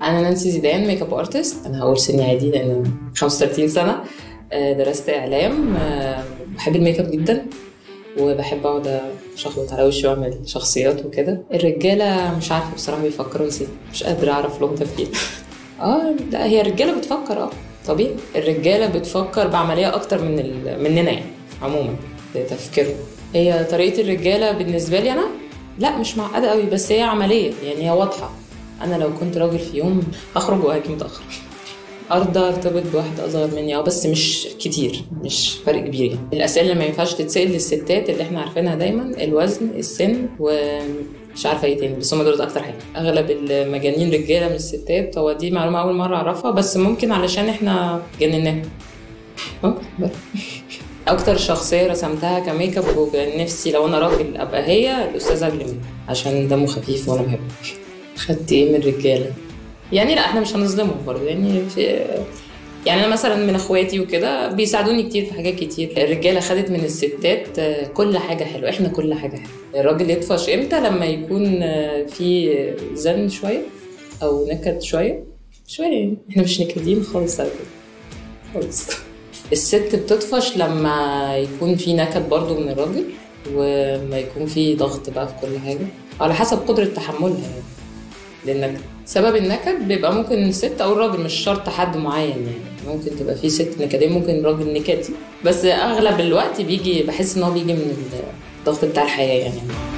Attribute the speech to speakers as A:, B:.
A: انا نانسي زيدان ميك اب ارتست انا هقول سني عادي لان 35 سنه آه، درست اعلام آه، بحب الميك اب جدا وبحب اقعد اشخبط على وشي واعمل شخصيات وكده الرجاله مش عارفه بصراحه بيفكروا ازاي مش قادره اعرف لهم تفكير اه لا هي الرجاله بتفكر اه طبيعي الرجاله بتفكر بعمليه اكتر من ال... مننا يعني عموما في تفكيرهم هي طريقه الرجاله بالنسبه لي انا لا مش معقده قوي بس هي عمليه يعني هي واضحه انا لو كنت راجل في يوم هخرج وهاجي متاخر ارضى ارتبط بواحده اصغر مني اه بس مش كتير مش فرق كبير يعني الاسئله اللي ما ينفعش تتسال للستات اللي احنا عارفينها دايما الوزن السن ومش عارفه ايه تاني بس هم دول اكتر حاجه اغلب المجانين رجاله من الستات هو دي معلومه اول مره اعرفها بس ممكن علشان احنا جنناهم ممكن بقى. اكتر شخصيه رسمتها كميك اب وكان نفسي لو انا راجل ابقى هي الاستاذه جليمي عشان دمه خفيف وانا بحبه خدت ايه من الرجاله يعني لا احنا مش هنظلمهم برضه يعني في يعني انا مثلا من اخواتي وكده بيساعدوني كتير في حاجات كتير الرجاله خدت من الستات آه، كل حاجه حلوه احنا كل حاجه حلوه الراجل يطفش امتى لما يكون آه، في زن شويه او نكد شويه شويه يعني احنا مش نكدين خالص على كده خالص الست بتطفش لما يكون في نكد برضو من الراجل وما يكون في ضغط بقى في كل حاجه على حسب قدره تحملها يعني للنكد سبب النكد بيبقى ممكن الست او الراجل مش شرط حد معين يعني ممكن تبقى في ست نكديه ممكن راجل نكدي بس اغلب الوقت بيجي بحس ان هو بيجي من الضغط بتاع الحياه يعني